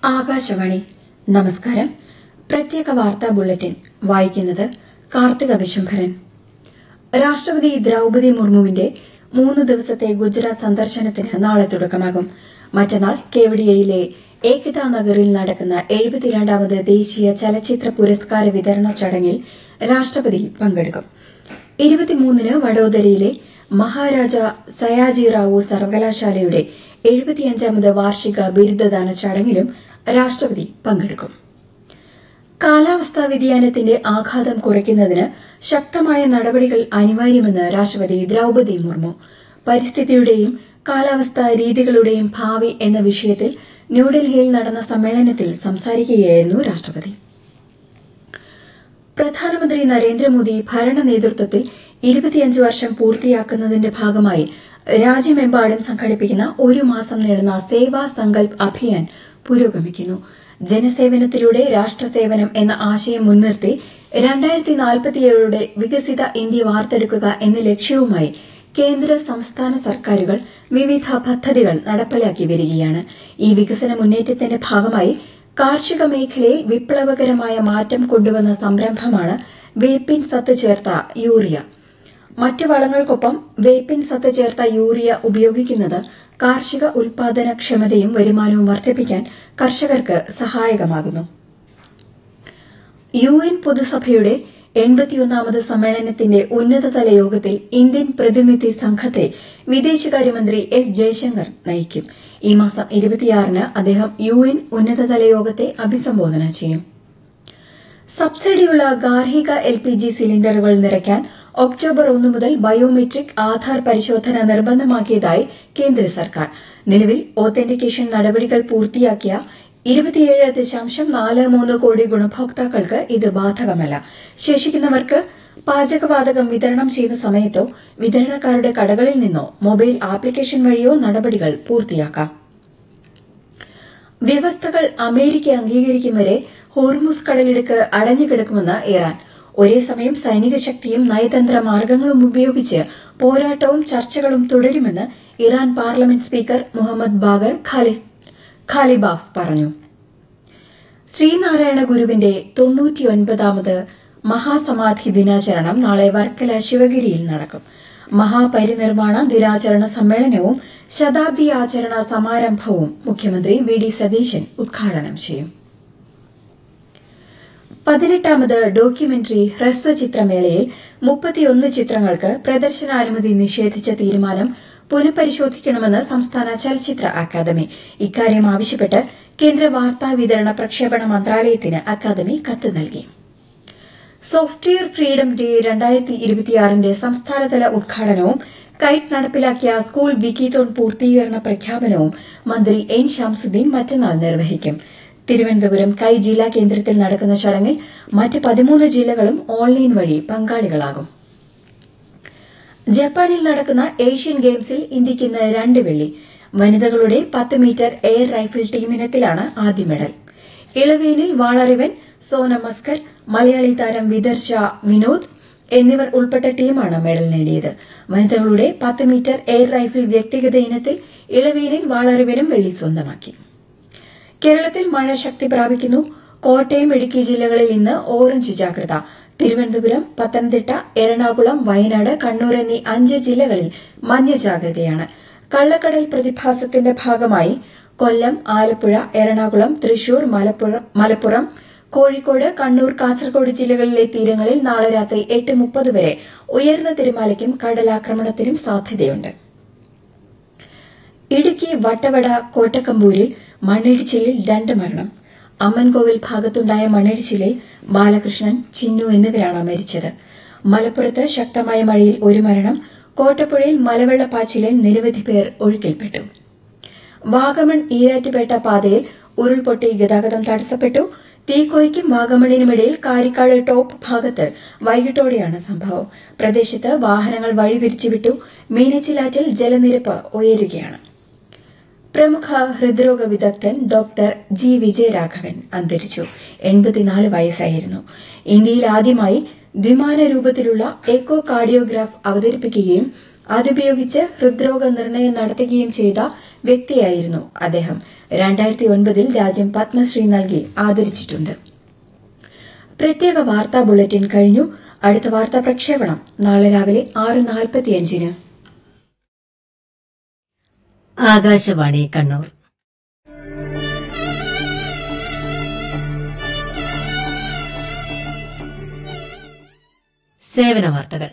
ആകാശവാണി നമസ്കാരം പ്രത്യേക വാർത്താ ബുള്ളറ്റിൻ വായിക്കുന്നത് കാർത്തിക വിശംഭരൻ രാഷ്ട്രപതി ദ്രൌപതി മുർമുവിന്റെ മൂന്ന് ദിവസത്തെ ഗുജറാത്ത് സന്ദർശനത്തിന് നാളെ തുടക്കമാകും മറ്റന്നാൾ കേവഡിയയിലെ ഏകതാ നഗറിൽ നടക്കുന്ന എഴുപത്തിരണ്ടാമത് ദേശീയ ചലച്ചിത്ര പുരസ്കാര വിതരണ ചടങ്ങിൽ രാഷ്ട്രപതി പങ്കെടുക്കും ഇരുപത്തിമൂന്നിന് വഡോദരയിലെ മഹാരാജ സയാജിറാവു സർവകലാശാലയുടെ എഴുപത്തിയഞ്ചാമത് വാർഷിക ബിരുദദാന ചടങ്ങിലും രാഷ്ട്രപതി പങ്കെടുക്കും കാലാവസ്ഥാ വ്യതിയാനത്തിന്റെ ആഘാതം കുറയ്ക്കുന്നതിന് ശക്തമായ നടപടികൾ അനിവാര്യമെന്ന് രാഷ്ട്രപതി ദ്രൌപതി മുർമു പരിസ്ഥിതിയുടെയും കാലാവസ്ഥാ രീതികളുടെയും ഭാവി എന്ന വിഷയത്തിൽ ന്യൂഡൽഹിയിൽ നടന്ന സമ്മേളനത്തിൽ സംസാരിക്കുകയായിരുന്നു രാഷ്ട്രപതി പ്രധാനമന്ത്രി നരേന്ദ്രമോദി ഭരണ നേതൃത്വത്തിൽ ഇരുപത്തിയഞ്ച് വർഷം പൂർത്തിയാക്കുന്നതിന്റെ ഭാഗമായി രാജ്യമെമ്പാടും സംഘടിപ്പിക്കുന്ന ഒരു മാസം നീളുന്ന സേവാ സങ്കൽപ് അഭിയാൻ പുരോഗമിക്കുന്നു ജനസേവനത്തിലൂടെ രാഷ്ട്രസേവനം എന്ന ആശയം മുൻനിർത്തി രണ്ടായിരത്തി നാൽപ്പത്തിയേഴോടെ വികസിത ഇന്ത്യ വാർത്തെടുക്കുക എന്ന ലക്ഷ്യവുമായി കേന്ദ്ര സംസ്ഥാന സർക്കാരുകൾ വിവിധ പദ്ധതികൾ നടപ്പിലാക്കി വരികയാണ് ഈ വികസന മുന്നേറ്റത്തിന്റെ ഭാഗമായി കാർഷിക മേഖലയിൽ വിപ്ലവകരമായ മാറ്റം കൊണ്ടുവന്ന സംരംഭമാണ് വേപ്പിൻ സത്ത് ചേർത്ത യൂറിയ മറ്റ് വളങ്ങൾക്കൊപ്പം വേപ്പിൻ സത്ത് ചേർത്ത യൂറിയ ഉപയോഗിക്കുന്നത് കാർഷിക ഉൽപാദനക്ഷമതയും വരുമാനവും വർദ്ധിപ്പിക്കാൻ കർഷകർക്ക് സഹായകമാകുന്നു യു എൻ പൊതുസഭയുടെ എൺപത്തിയൊന്നാമത് സമ്മേളനത്തിന്റെ ഉന്നതതല യോഗത്തിൽ ഇന്ത്യൻ പ്രതിനിധി സംഘത്തെ വിദേശകാര്യമന്ത്രി എസ് ജയശങ്കർ നയിക്കും ഈ മാസം ഇരുപത്തിയാറിന് അദ്ദേഹം യു എൻ ഉന്നതതല യോഗത്തെ അഭിസംബോധന ചെയ്യും സബ്സിഡിയുള്ള ഗാർഹിക എൽ പി ജി സിലിണ്ടറുകൾ നിറയ്ക്കാൻ ഒക്ടോബർ ഒന്ന് മുതൽ ബയോമെട്രിക് ആധാർ പരിശോധന നിർബന്ധമാക്കിയതായി കേന്ദ്ര സർക്കാർ നിലവിൽ ഓത്തന്റിക്കേഷൻ നടപടികൾ പൂർത്തിയാക്കിയ ഇരുപത്തിയേഴ് ദശാംശം നാല് മൂന്ന് കോടി ഗുണഭോക്താക്കൾക്ക് ഇത് ബാധകമല്ല ശേഷിക്കുന്നവർക്ക് പാചകവാതകം വിതരണം ചെയ്യുന്ന സമയത്തോ വിതരണക്കാരുടെ കടകളിൽ നിന്നോ മൊബൈൽ ആപ്ലിക്കേഷൻ വഴിയോ നടപടികൾ പൂർത്തിയാക്കാം വ്യവസ്ഥകൾ അമേരിക്ക അംഗീകരിക്കും വരെ ഹോർമുസ് കടലിടുക്ക് അടഞ്ഞുകിടക്കുമെന്ന് ഇറാൻ ഒരേ സമയം സൈനിക ശക്തിയും നയതന്ത്ര മാർഗങ്ങളും ഉപയോഗിച്ച് പോരാട്ടവും ചർച്ചകളും തുടരുമെന്ന് Iran parliament speaker Mohammad Bagher Ghalibaf പറഞ്ഞു ശ്രീനാരായണ ഗുരുവിന്റെ തൊണ്ണൂറ്റിയൊൻപതാമത് മഹാസമാധി ദിനാചരണം നാളെ വർക്കല ശിവഗിരിയിൽ നടക്കും മഹാപരിനിർവാണ ദിനാചരണ സമ്മേളനവും ശതാബ്ദി ആചരണ സമാരംഭവും മുഖ്യമന്ത്രി വി ഡി സതീശൻ ഉദ്ഘാടനം ചെയ്യും പതിനെട്ടാമത് ഡോക്യുമെന്ററി ഹ്രസ്വചിത്രമേളയിൽ മുപ്പത്തിയൊന്ന് ചിത്രങ്ങൾക്ക് പ്രദർശനാനുമതി നിഷേധിച്ച തീരുമാനം പുനഃപരിശോധിക്കണമെന്ന് സംസ്ഥാന ചലച്ചിത്ര അക്കാദമി ഇക്കാര്യം ആവശ്യപ്പെട്ട് കേന്ദ്ര വാർത്താ വിതരണ പ്രക്ഷേപണ മന്ത്രാലയത്തിന് അക്കാദമി കത്ത് നൽകി സോഫ്റ്റ്വെയർ ഫ്രീഡം ഡേ രണ്ടായിരത്തി ഇരുപത്തിയാറിന്റെ സംസ്ഥാനതല ഉദ്ഘാടനവും കൈറ്റ് നടപ്പിലാക്കിയ സ്കൂൾ വിക്കിത്തോൺ പൂർത്തീകരണ പ്രഖ്യാപനവും മന്ത്രി എൻ ഷംസുദ്ദീൻ മറ്റന്നാൾ നിർവഹിക്കും തിരുവനന്തപുരം കൈ ജില്ലാ കേന്ദ്രത്തിൽ നടക്കുന്ന ചടങ്ങിൽ മറ്റ് പതിമൂന്ന് ജില്ലകളും ഓൺലൈൻ വഴി പങ്കാളികളാകും ജപ്പാനിൽ നടക്കുന്ന ഏഷ്യൻ ഗെയിംസിൽ ഇന്ത്യയ്ക്ക് ഇന്ന് രണ്ട് വെള്ളി വനിതകളുടെ പത്ത് മീറ്റർ എയർ റൈഫിൾ ടീമിനത്തിലാണ് ആദ്യ മെഡൽ ഇളവേനിൽ വാളറിവൻ സോന മസ്കർ മലയാളി താരം വിദർശ വിനോദ് എന്നിവർ ഉൾപ്പെട്ട ടീമാണ് മെഡൽ നേടിയത് വനിതകളുടെ പത്ത് മീറ്റർ എയർ റൈഫിൾ വ്യക്തിഗത ഇനത്തിൽ ഇളവേനിൽ വാളറിവനും വെള്ളി സ്വന്തമാക്കി കേരളത്തിൽ മഴ ശക്തി പ്രാപിക്കുന്നു കോട്ടയം ഇടുക്കി ജില്ലകളിൽ ഇന്ന് ഓറഞ്ച് ജാഗ്രത തിരുവനന്തപുരം പത്തനംതിട്ട എറണാകുളം വയനാട് കണ്ണൂർ എന്നീ അഞ്ച് ജില്ലകളിൽ മഞ്ഞ ജാഗ്രതയാണ് കള്ളക്കടൽ പ്രതിഭാസത്തിന്റെ ഭാഗമായി കൊല്ലം ആലപ്പുഴ എറണാകുളം തൃശൂർ മലപ്പുറം കോഴിക്കോട് കണ്ണൂർ കാസർഗോഡ് ജില്ലകളിലെ തീരങ്ങളിൽ നാളെ രാത്രി എട്ട് മുപ്പത് വരെ ഉയർന്ന തിരമാലയ്ക്കും കടലാക്രമണത്തിനും സാധ്യതയുണ്ട് ഇടുക്കി വട്ടവട കോട്ടക്കമ്പൂരിൽ മണ്ണിടിച്ചിലിൽ രണ്ട് മരണം അമ്മൻകോവിൽ ഭാഗത്തുണ്ടായ മണ്ണിടിച്ചിലിൽ ബാലകൃഷ്ണൻ ചിന്നു എന്നിവരാണ് മരിച്ചത് മലപ്പുറത്ത് ശക്തമായ മഴയിൽ ഒരു മരണം കോട്ടപ്പുഴയിൽ മലവെള്ളപ്പാച്ചിലിൽ നിരവധി പേർ ഒഴുക്കിൽപ്പെട്ടു വാഗമൺ ഈരാറ്റുപേട്ട പാതയിൽ ഉരുൾപൊട്ടി ഗതാഗതം തടസ്സപ്പെട്ടു തീക്കോയ്ക്കും വാഗമണിനുമിടയിൽ കാരിക്കാട് ടോപ്പ് ഭാഗത്ത് വൈകിട്ടോടെയാണ് സംഭവം പ്രദേശത്ത് വാഹനങ്ങൾ വഴിതിരിച്ചുവിട്ടു മീനച്ചിലാറ്റിൽ ജലനിരപ്പ് ഉയരുകയാണ് പ്രമുഖ ഹൃദ്രോഗ വിദഗ്ധൻ ഡോക്ടർ ജി വിജയരാഘവൻ അന്തരിച്ചു എൺപത്തിനാല് വയസ്സായിരുന്നു ഇന്ത്യയിൽ ആദ്യമായി ദ്വിമാന രൂപത്തിലുള്ള എക്കോ കാർഡിയോഗ്രാഫ് അവതരിപ്പിക്കുകയും അതുപയോഗിച്ച് ഹൃദ്രോഗ നിർണയം നടത്തുകയും ചെയ്ത വ്യക്തിയായിരുന്നു അദ്ദേഹം രണ്ടായിരത്തി ഒൻപതിൽ രാജ്യം പത്മശ്രീ നൽകി ആദരിച്ചിട്ടുണ്ട് പ്രത്യേക വാർത്താ ബുള്ളറ്റിൻ കഴിഞ്ഞു അടുത്ത വാർത്താ പ്രക്ഷേപണം നാളെ രാവിലെ ആറ് നാൽപ്പത്തിയഞ്ചിന് ആകാശവാണി കണ്ണൂർ സേവന വാർത്തകൾ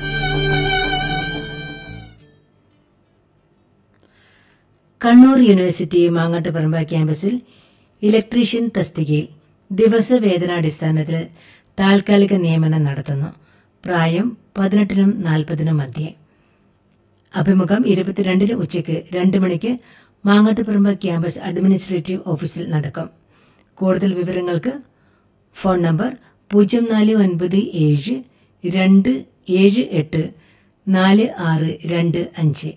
കണ്ണൂർ യൂണിവേഴ്സിറ്റി മാങ്ങാട്ടുപറമ്പ ക്യാമ്പസിൽ ഇലക്ട്രീഷ്യൻ തസ്തികയിൽ ദിവസവേതനാടിസ്ഥാനത്തിൽ താൽക്കാലിക നിയമനം നടത്തുന്നു പ്രായം പതിനെട്ടിനും നാൽപ്പതിനും മധ്യേ അഭിമുഖം ഇരുപത്തിരണ്ടിന് ഉച്ചയ്ക്ക് രണ്ട് മണിക്ക് മാങ്ങാട്ടുപറമ്പ് ക്യാമ്പസ് അഡ്മിനിസ്ട്രേറ്റീവ് ഓഫീസിൽ നടക്കും കൂടുതൽ വിവരങ്ങൾക്ക് ഫോൺ നമ്പർ പൂജ്യം നാല് ഒൻപത് ഏഴ് രണ്ട് ഏഴ് എട്ട് നാല് ആറ് രണ്ട് അഞ്ച്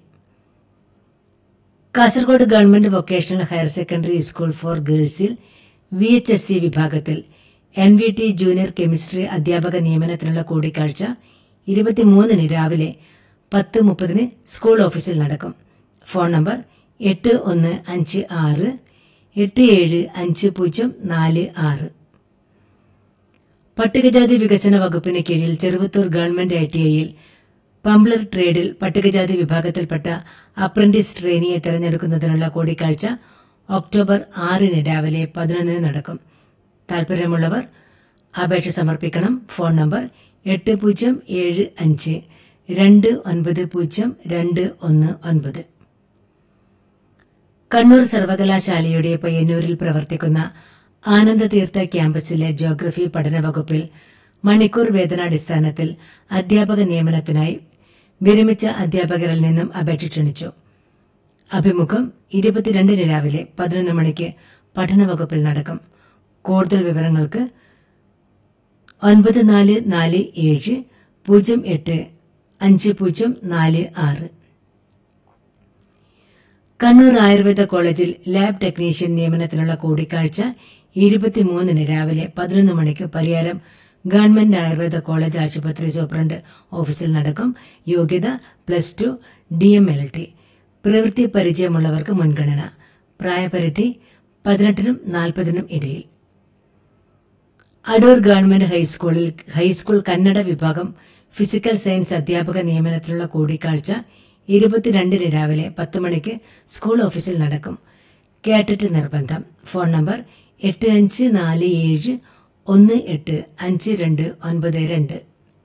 Kasaragod government vocational higher secondary school for ഗേൾസിൽ വി എച്ച് എസ് സി വിഭാഗത്തിൽ N V T junior chemistry അധ്യാപക നിയമനത്തിനുള്ള കൂടിക്കാഴ്ച ഇരുപത്തിമൂന്നിന് രാവിലെ പത്ത് മുപ്പതിന് സ്കൂൾ ഓഫീസിൽ നടക്കും ഫോൺ നമ്പർ എട്ട് ഒന്ന് അഞ്ച് ആറ് എട്ട് ഏഴ് അഞ്ച് പൂജ്യം നാല് ആറ് പട്ടികജാതി വികസന വകുപ്പിന് കീഴിൽ ചെറുവത്തൂർ ഗവൺമെന്റ് ഐ ടി ഐയിൽ പംബ്ലർ ട്രേഡിൽ പട്ടികജാതി വിഭാഗത്തിൽപ്പെട്ട അപ്രന്റീസ് ട്രെയിനിയെ തെരഞ്ഞെടുക്കുന്നതിനുള്ള കൂടിക്കാഴ്ച ഒക്ടോബർ ആറിന് രാവിലെ പതിനൊന്നിന് നടക്കും താൽപര്യമുള്ളവർ അപേക്ഷ സമർപ്പിക്കണം ഫോൺ നമ്പർ എട്ട് പൂജ്യം ഏഴ് അഞ്ച് രണ്ട് ഒൻപത് പൂജ്യം രണ്ട് ഒന്ന് ഒൻപത് കണ്ണൂർ സർവകലാശാലയുടെ പയ്യന്നൂരിൽ പ്രവർത്തിക്കുന്ന ആനന്ദതീർത്ഥ ക്യാമ്പസിലെ ജോഗ്രഫി പഠന വകുപ്പിൽ മണിക്കൂർ വേതനാടിസ്ഥാനത്തിൽ അധ്യാപക നിയമനത്തിനായി വിരമിച്ച അധ്യാപകരിൽ നിന്നും അപേക്ഷ ക്ഷണിച്ചു അഭിമുഖം ഇരുപത്തിരണ്ടിന് രാവിലെ പതിനൊന്ന് മണിക്ക് പഠന വകുപ്പിൽ നടക്കും കൂടുതൽ വിവരങ്ങൾക്ക് ഒൻപത് നാല് നാല് ഏഴ് പൂജ്യം എട്ട് അഞ്ച് പൂജ്യം നാല് ആറ് കണ്ണൂർ ആയുർവേദ കോളേജിൽ ലാബ് ടെക്നീഷ്യൻ നിയമനത്തിനുള്ള കൂടിക്കാഴ്ച ഇരുപത്തിമൂന്നിന് രാവിലെ പതിനൊന്ന് മണിക്ക് പരിയാരം ഗവൺമെന്റ് ആയുർവേദ കോളേജ് ആശുപത്രി സൂപ്രണ്ട് ഓഫീസിൽ നടക്കും യോഗ്യത plus two D M L T പ്രവൃത്തി പരിചയമുള്ളവർക്ക് മുൻഗണന പ്രായപരിധി പതിനെട്ടിനും നാൽപ്പതിനും ഇടയിൽ അടൂർ ഗവൺമെന്റ് ഹൈസ്കൂളിൽ ഹൈസ്കൂൾ കന്നഡ വിഭാഗം ഫിസിക്കൽ സയൻസ് അധ്യാപക നിയമനത്തിനുള്ള കൂടിക്കാഴ്ച ഇരുപത്തിരണ്ടിന് രാവിലെ പത്ത് മണിക്ക് സ്കൂൾ ഓഫീസിൽ നടക്കും കേട്ടിട്ട് നിർബന്ധം ഫോൺ നമ്പർ എട്ട് അഞ്ച് നാല് ഏഴ് ഒന്ന് എട്ട് അഞ്ച് രണ്ട് ഒൻപത് രണ്ട്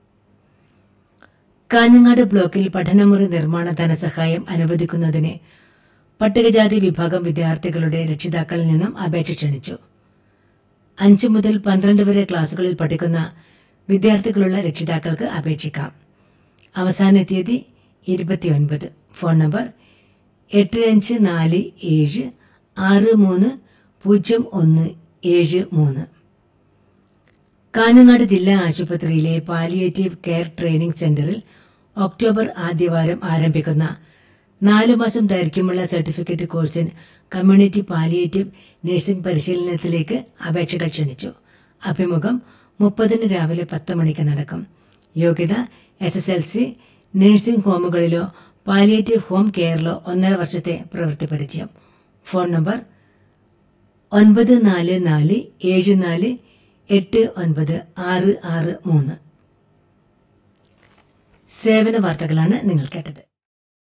കാഞ്ഞങ്ങാട് ബ്ലോക്കിൽ പഠനമുറി നിർമ്മാണ ധനസഹായം അനുവദിക്കുന്നതിന് പട്ടികജാതി വിഭാഗം വിദ്യാർത്ഥികളുടെ രക്ഷിതാക്കളിൽ നിന്നും അപേക്ഷ ക്ഷണിച്ചു അഞ്ച് മുതൽ പന്ത്രണ്ട് വരെ ക്ലാസുകളിൽ പഠിക്കുന്ന വിദ്യാർത്ഥികളുള്ള രക്ഷിതാക്കൾക്ക് അപേക്ഷിക്കാം അവസാന തീയതി ഇരുപത്തിയൊൻപത് ഫോൺ നമ്പർ എട്ട് അഞ്ച് നാല് ഏഴ് ആറ് മൂന്ന് പൂജ്യം ഒന്ന് ഏഴ് മൂന്ന് കാഞ്ഞങ്ങാട് ജില്ലാ ആശുപത്രിയിലെ പാലിയേറ്റീവ് കെയർ ട്രെയിനിംഗ് സെന്ററിൽ ഒക്ടോബർ ആദ്യവാരം ആരംഭിക്കുന്ന നാലു മാസം ദൈർഘ്യമുള്ള സർട്ടിഫിക്കറ്റ് കോഴ്സിന് കമ്മ്യൂണിറ്റി പാലിയേറ്റീവ് നഴ്സിംഗ് പരിശീലനത്തിലേക്ക് അപേക്ഷകൾ ക്ഷണിച്ചു അഭിമുഖം മുപ്പതിന് രാവിലെ പത്ത് മണിക്ക് നടക്കും യോഗ്യത S S L C nursing ഹോമുകളിലോ പാലിയേറ്റീവ് ഹോം കെയറിലോ ഒന്നര വർഷത്തെ പ്രവൃത്തി പരിചയം ഫോൺ നമ്പർ ഒൻപത് നാല് നാല് ഏഴ് നാല് എട്ട് ഒൻപത് ആറ് ആറ് മൂന്ന് സേവന വാർത്തകളാണ് നിങ്ങൾ കേട്ടത്